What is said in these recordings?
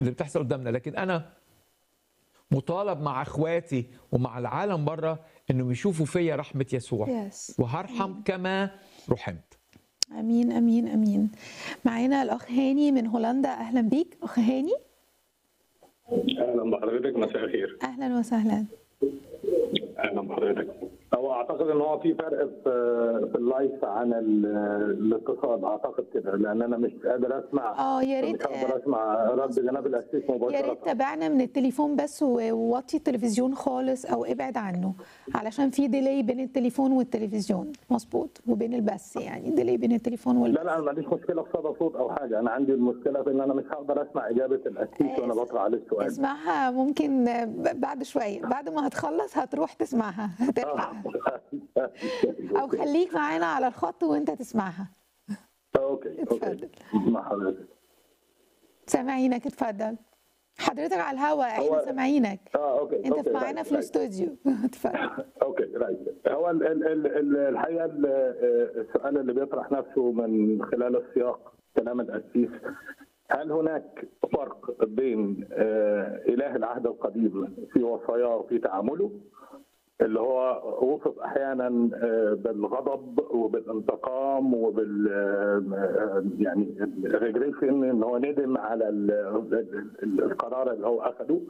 اللي بتحصل قدامنا لكن انا مطالب مع اخواتي ومع العالم بره انهم يشوفوا فيا رحمه يسوع Yes. وهرحم كما رحمت امين امين امين معانا الاخ هاني من هولندا اهلا بيك اخ هاني اهلا بحضرتك مساء الخير اهلا وسهلا اهلا بحضرتك هو اعتقد ان هو في فرق في في اللايف عن ال- الاتصال اعتقد كده لان انا مش قادر اسمع اه يا مش ريت قادر اسمع رد جناب الاسيس يا ريت مباشره تابعنا من التليفون بس و- ووطي التلفزيون خالص او ابعد عنه علشان في ديلي بين التليفون والتلفزيون مظبوط وبين البث يعني ديلي بين التليفون لا والبث لا انا ما عنديش مشكله في صدى صوت او حاجه انا عندي المشكله في ان انا مش هقدر اسمع اجابه الاسيس وانا بطرح عليه السؤال اسمعها ممكن ب- بعد شويه بعد ما هتخلص هتروح تسمعها هتلحق او خليك معانا على الخط وانت تسمعها اوكي اوكي اتفضل. مع حضرتك سامعينك اتفضل حضرتك على الهوا احنا هو- سامعينك اه اوكي انت اوكي معانا رايت، في رايت. الاستوديو اتفضل اوكي رايت هو ال ال ال ال الحقيقه ال- آه، السؤال اللي بيطرح نفسه من خلال السياق كلام القسيس هل هناك فرق بين آه، اله العهد القديم في وصاياه وفي تعامله اللي هو وصف احيانا آه، بالغضب وبالانتقام وبال آه، يعني الريجريشن ان هو ندم على ال- ال- القرار اللي هو اخذه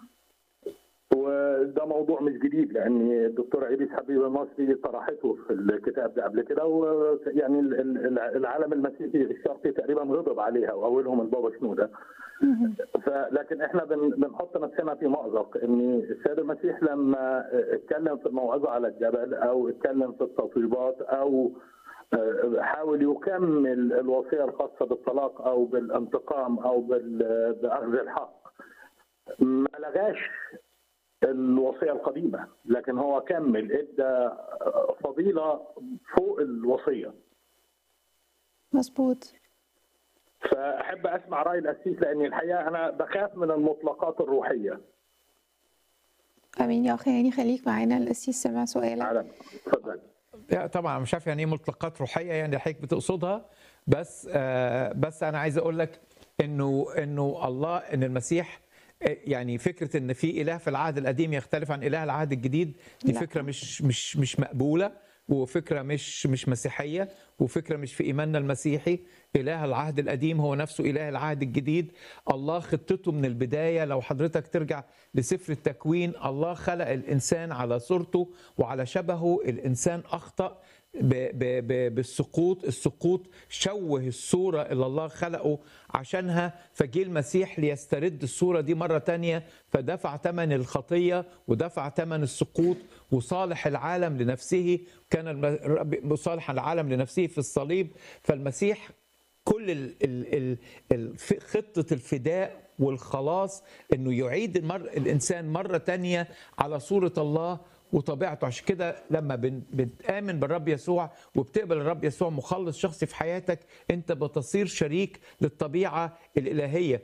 وده موضوع مش جديد لان الدكتور عيديس حبيب المصري طرحته في الكتاب ده قبل كده ويعني ال- ال- العالم المسيحي الشرقي تقريبا غضب عليها واولهم البابا شنوده فلكن احنا بن- بنحط نفسنا في مأزق ان السيد المسيح لما اتكلم في الموعظه على الجبل او اتكلم في التطويبات او آه، حاول يكمل الوصيه الخاصه بالطلاق او بالانتقام او بال- باخذ الحق ما لغاش الوصيه القديمه لكن هو كمل ادى فضيله فوق الوصيه مظبوط فاحب اسمع راي الاسيس لان الحقيقه انا بخاف من المطلقات الروحيه امين يا اخي هاني خليك معانا القسيس سمع سؤالك على اتفضل لا طبعا مش عارف يعني ايه مطلقات روحيه يعني حضرتك بتقصدها بس آه بس انا عايز اقول لك انه انه الله ان المسيح آه، يعني فكره ان في اله في العهد القديم يختلف عن اله العهد الجديد دي لا. فكره مش مش مش مقبوله وفكره مش مش مسيحيه وفكره مش في ايماننا المسيحي اله العهد القديم هو نفسه اله العهد الجديد الله خطته من البدايه لو حضرتك ترجع لسفر التكوين الله خلق الانسان على صورته وعلى شبهه الانسان اخطا ب- ب- ب- بالسقوط السقوط شوه الصورة اللي الله خلقه عشانها فجه المسيح ليسترد الصورة دي مرة تانية فدفع ثمن الخطية ودفع ثمن السقوط وصالح العالم لنفسه كان الم- الرب صالح العالم لنفسه في الصليب فالمسيح كل ال ال ال ال خطة الفداء والخلاص انه يعيد المر الانسان مرة تانية على صورة الله وطبيعته عشان كده لما بن- بتآمن بالرب يسوع وبتقبل الرب يسوع مخلص شخصي في حياتك انت بتصير شريك للطبيعة الإلهية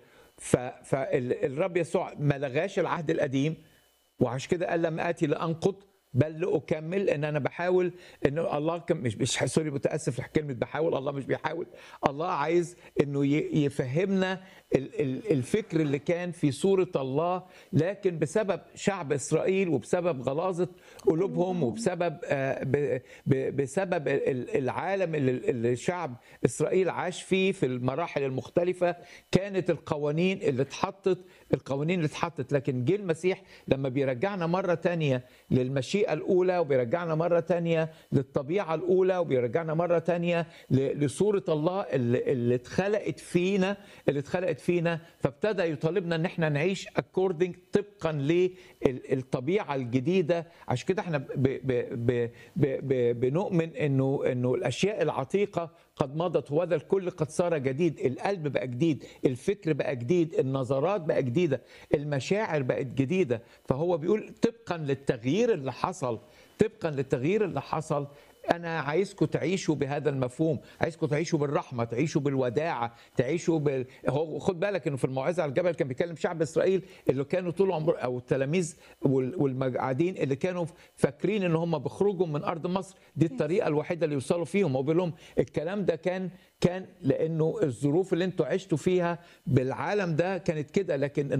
فالرب يسوع ما لغاش العهد القديم وعشان كده قال لم اتي لانقض بل لاكمل ان انا بحاول ان الله كم مش مش سوري متاسف لكلمه بحاول الله مش بيحاول الله عايز انه ي- يفهمنا ال- ال- الفكر اللي كان في صوره الله لكن بسبب شعب اسرائيل وبسبب غلاظه قلوبهم وبسبب آه، ب- ب- بسبب ال- ال- العالم اللي اللي شعب اسرائيل عاش فيه في المراحل المختلفه كانت القوانين اللي اتحطت القوانين اللي اتحطت لكن جه المسيح لما بيرجعنا مره تانية للمشيئه الاولى وبيرجعنا مره تانية للطبيعه الاولى وبيرجعنا مره تانية ل- لصوره الله اللي, اللي اتخلقت فينا اللي اتخلقت فينا فابتدى يطالبنا ان احنا نعيش اكوردنج طبقا للطبيعه الجديده عشان كده احنا ب ب ب ب ب بنؤمن انه انه الاشياء العتيقه قد مضت وهذا الكل قد صار جديد القلب بقى جديد الفكر بقى جديد النظرات بقى جديده المشاعر بقت جديده فهو بيقول طبقا للتغيير اللي حصل طبقا للتغيير اللي حصل انا عايزكم تعيشوا بهذا المفهوم عايزكم تعيشوا بالرحمه تعيشوا بالوداعه تعيشوا بال... هو خد بالك انه في الموعظه على الجبل كان بيتكلم شعب اسرائيل اللي كانوا طول عمر او التلاميذ وال- والمقعدين اللي كانوا فاكرين ان هم بيخرجوا من ارض مصر دي الطريقه الوحيده اللي يوصلوا فيهم هو بيقول لهم الكلام ده كان كان لانه الظروف اللي انتوا عشتوا فيها بالعالم ده كانت كده لكن